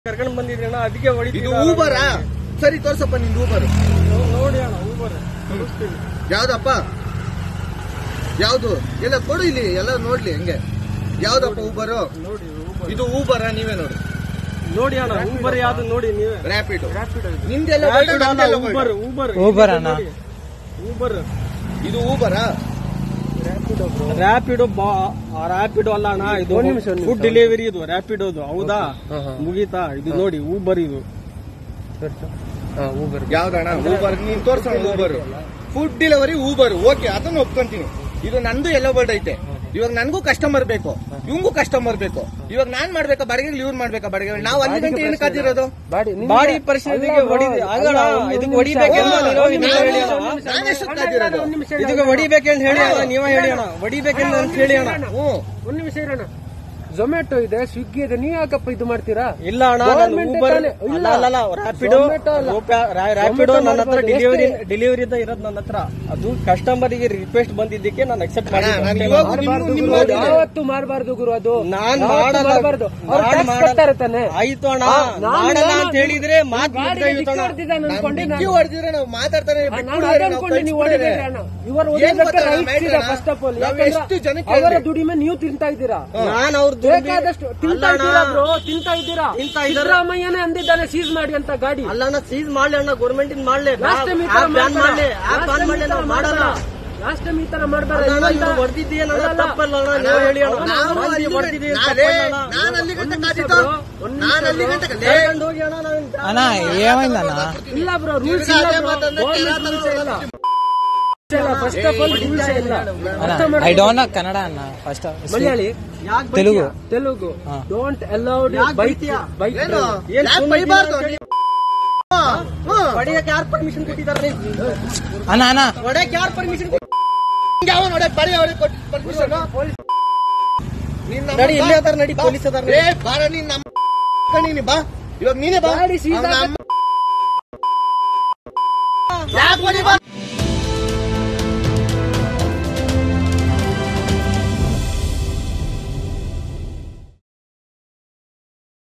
ಕರ್ಕೊಂಡ್ ಬಂದಿದ್ರಿ ಅಣ್ಣ ಅದಕ್ಕೆ ಇದು ಹೊಡಿತಿದ್ದಾರೆ ಊಬರಾ ಸರಿ ತೋರ್ಸಪ್ಪ ನಿಂದು ಊಬರ್ ನೋ- ನೋಡಿ ಅಣ್ಣ ಊಬರ್ ತೋರಿಸ್ತೀನಿ ಯಾವ್ದಪ್ಪ ಯಾವ್ದು ಎಲ್ಲ ಕೊಡು ಇಲ್ಲಿ ಎಲ್ಲ ನೋಡ್ಲಿ ಹೆಂಗೆ ಯಾವ್ದಪ್ಪ ಊಬರು ನೋಡಿ ಊಬರ್ ಇದು ಊಬರ ನೀವೇ ನೋಡಿ ನೋಡಿ ಅಣ್ಣ ಊಬರ್ ಯಾವ್ದು ನೋಡಿ ನೀವೇ ರ್ಯಾಪಿಡ್ ರ್ಯಾಪಿಡ್ ನಿಮ್ದೆಲ್ಲ ರ್ಯಾಪಿಡ್ ಅಲ್ಲ ನಮ್ದೆಲ್ಲ ಊಬರ್ ಊಬರ್ ಊಬರ್ ಅಣ್ಣ. ಊಬರ್ ಇದು ಊಬರಾ ರ್ಯಾಪಿಡೋ ರ್ಯಾಪಿಡೋ ಅಲ್ಲ ಅಣ್ಣ ಇದು ಫುಡ್ ಡೆಲಿವರಿ ಇದು ರ್ಯಾಪಿಡೋದು ಹೌದಾ ಮುಗೀತಾ ಇದು ನೋಡಿ ಊಬರ್ ಇದು ಯಾವ್ದಣ್ಣ ಊಬರ್ ನೀನ್ ತೋರ್ಸೋಣ Uber food delivery Uber okay ಅದನ್ನ ಒಪ್ಕೊಂತೀನಿ ಇದು ನಂದು ಎಲ್ಲ ಬರ್ಡ್ ಐತೆ ಇವಾಗ ನನ್ಗೂ ಕಸ್ಟಮರ್ ಬೇಕು ಇವಂಗೂ ಕಸ್ಟಮರ್ ಬೇಕು ಇವಾಗ ನಾನ್ ಮಾಡ್ಬೇಕಾ ಬಾಡಿಗೆ ಇವ್ರು ಮಾಡ್ಬೇಕಾ ಬಾಡಿಗೆ ನಾವು ಅಲ್ಲಿ ಗಂಟೆ ಏನು ಕಾದಿರೋದು ಬಾಡಿ ಪರಿಸ್ಥಿತಿಗೆ ಹೊಡಿದಿ ಆಗಣ ಇದಕ್ಕೆ ಹೊಡಿಬೇಕೆಂದು ನೀವು ನೀವು ಹೇಳಿ ಅಣ್ಣ ನಾನು ಎಷ್ಟು ಕಾದಿರೋದು ಇದಕ್ಕೆ ಹೊಡಿಬೇಕೆಂದು ಹೇಳಿ ಅಣ್ಣ ನೀವೇ ಹೇಳಿ ಅಣ್ಣ ಹೊಡಿಬೇಕೆಂದು ಅಂತ ಹೇಳಿ ಅಣ್ಣ ಹ್ಞೂ ಒಂದ್ ನಿಮಿಷ ಇರೋಣ ಝೊಮ್ಯಾಟೊ ಇದೆ ಸ್ವಿಗ್ಗಿ ಇದೆ ನೀವ್ ಯಾಕಪ್ಪ ಇದು ಮಾಡ್ತೀರಾ ಇಲ್ಲ ಅಣ್ಣ Government ಊಬರ್ ತಾನೇ- ಇಲ್ಲ. ಅಲ್ಲ ಅಲ್ಲ ಅಲ್ಲ ರ್ಯಾಪಿಡೋ Zomato ಅಲ್ಲ. ರ್ಯಾಪಿಡೋ Zomato ನನ್ನ ಹತ್ರ ಮಾಡ್ಬೋದು. ಡೆಲಿವರಿ ಎಷ್ಟೇ? ಡೆಲಿವರಿ ಇರೋದು ನನ್ನ ಹತ್ರ ಅದು ಕಸ್ಟಮರಿಗೆ ರಿಕ್ವೆಸ್ಟ್ ಬಂದಿದ್ದಕ್ಕೆ ನಾನು ಅಕ್ಸೆಪ್ಟ್ ಅಣ್ಣ, ನಾನು ಮಾಡಿ ಇವಾಗ ನಿಮ್ಗೂ ನಿಮ್ಗೂ ಅದು ಯಾವತ್ತು ಮಾಡಬಾರ್ದು ಗುರು ಅದು ನಾನ್ ಯಾವತ್ತೂ ಮಾಡಲ್ಲ ಮಾಡ್ಬಾರ್ದು ಅವ್ರು ನಾನ್ tax ಮಾಡಲ್ಲ. ಕಟ್ತಾರೆ ತಾನೆ ಆಯ್ತು ಅಣ್ಣ ಆ, ನಾನು ಮಾಡಲ್ಲ ನಾನು ಅಂತ ಹೇಳಿದ್ರೆ ಮಾತು ಗಾಡಿಗೆ ಡಿಕ್ಕಿ ಹೊಡ್ದಿದ್ದಾನೆ ಅನ್ಕೊಂಡೆ ಡಿಕ್ಕಿ ನಾನು. ಹೊಡೆದಿದ್ರೆ ನಾವು ಮಾತಾಡ್ತಾನೆ ಆ, ನಾನು ಅದ್ ಅನ್ಕೊಂಡೆ ನೀವು ಹೊಡಿಬೇಡ್ರಿ ಅಣ್ಣ. ಇವರು ಏನ್ ಗೊತ್ತಾ ರೈಟ್ಸ್ matter ಇದೆ ಅಣ್ಣ? ಫಸ್ಟ್ ಆಫ್ ಆಲ್ ನಾವು ಎಷ್ಟು ಜನಕ್ಕೆ ಅವರ ಹೇಳ್ಬೇಕು? ದುಡಿಮೆ ನೀವು ತಿಂತಾ ಇದ್ದೀರಾ ನಾನು ಅವ್ರ ಬೇಕಾದಷ್ಟು ತಿಂತಾ ಇದ್ದೀರಾ ಬ್ರೋ ತಿಂತಾ ಇದ್ದೀರಾ ತಿಂತಾ ಇದ್ದಾರೆ. ಸಿದ್ದರಾಮಯ್ಯನೇ ಅಂದಿದ್ದಾನೆ ಸೀಸ್ ಮಾಡಿ ಅಂತ ಗಾಡಿ ಅಲ್ಲಣ್ಣ ಸೀಸ್ ಮಾಡ್ಲಿ ಅಣ್ಣ ಗೌರ್ಮೆಂಟ್ ಇಂದ ಮಾಡ್ಲಿ ಲಾಸ್ಟ್ ಟೈಮ್ ಈ ತರ ಬ್ಯಾನ್ ಮಾಡ್ಲಿ ಆಪ್ ಬ್ಯಾನ್ ಮಾಡ್ಲಿ ನಾವು ಮಾಡಲ್ಲ ಲಾಸ್ಟ್ ಟೈಮ್ ಈ ತರ ಮಾಡ್ಬಾರ ಅಲ್ಲ ಅಣ್ಣ, ಇವ್ರು ಹೊಡ್ದಿದ್ದೀಯ ಅಣ್ಣ, ತಪ್ಪಲ್ಲ ಅಣ್ಣ, ನೀವು ಹೇಳಿ ಅಣ್ಣ. ನಾವು ಮಂದಿ ಅಲ್ಲಿ ಹೊಡ್ದಿದ್ದೀವಿ, ನಾನೇ- ತಪ್ಪಲ್ಲ ಅಣ್ಣ. ನಾನು ಅಲ್ಲಿ ಗಂಟೆ ಕಾದಿದ್ದು ನಾನು ಅಲ್ಲಿ ಗಂಟೆ ಲೇ, ಕರ್ಕೊಂಡ್ ಹೋಗಿ ಅಣ್ಣ ನಾವೇನ್ ಅಣ್ಣ ಏమైందన్న ಇಲ್ಲ ಬ್ರೋ ರೂಲ್ಸ್ ತಿರ್ಗಾ ಇಲ್ಲ ಅದೇ ಮಾತನ್ನ ಗೌರ್ಮೆಂಟ್ ಕೆಲ ರೂಲ್ಸ್ ಇಲ್ಲ ತರ ಫಸ್ಟ್ ಆಫ್ ಆಲ್ ರೂಲ್ಸ್ ಇಲ್ಲ ಅರ್ಥ ಅಣ್ಣ ಮಾಡ್ಕೊ. ಐ ಡೋಂಟ್ ನೋ ಕನ್ನಡ ಅಣ್ಣ ಫಸ್ಟ್ ಮಲಯಾಳಿ ಯಾಕ್ ತೆಲುಗು ತೆಲುಗು ಹಾ. ಡೋಂಟ್ ಅಲೌಡ್ ಯಾಕ್ ಬೈಕ್ ಬೈತೀಯ? ಬೈಕ್ ಏನು ಏನ್ ಯಾಕೆ ಸುಮ್ನೆ ಬೈಬಾರ್ದು ಇದ್ದೀರಾ ನೀವು? ಹ್ಮ್, ಹ್ಮ್. ಹೊಡೆಯಕ್ಕೆ ಯಾರು ಪರ್ಮಿಷನ್ ಕೊಟ್ಟಿದ್ದಾರೆ ಅಣ್ಣ ಅಣ್ಣ ಹೊಡೆಯಕ್ಕೆ ಯಾರು ಪರ್ಮಿಷನ್ ಯಾವ ನೋಡಿ ಬರೀ ಅವ್ರಿಗೆ ಕೊಟ್ಟು permission? ನೀನ್ ನಮ್ಮ ನಡಿ ಬಾ. ಇಲ್ಲೇ ಅದಾರ ನಡಿ ಪೊಲೀಸ್ ಅದಾರ ಏ ಬಾರ ನೀನ್ ನಮ್ಮ ನೀನು ಬಾ ಇವಾಗ ನೀನೇ ಬಾ ಗಾಡಿ ಸೀದಾ ಅವ್ನ್ ನಮ್ಮ- ಯಾಕ್ ಹೊಡಿಬಾರ್ದು?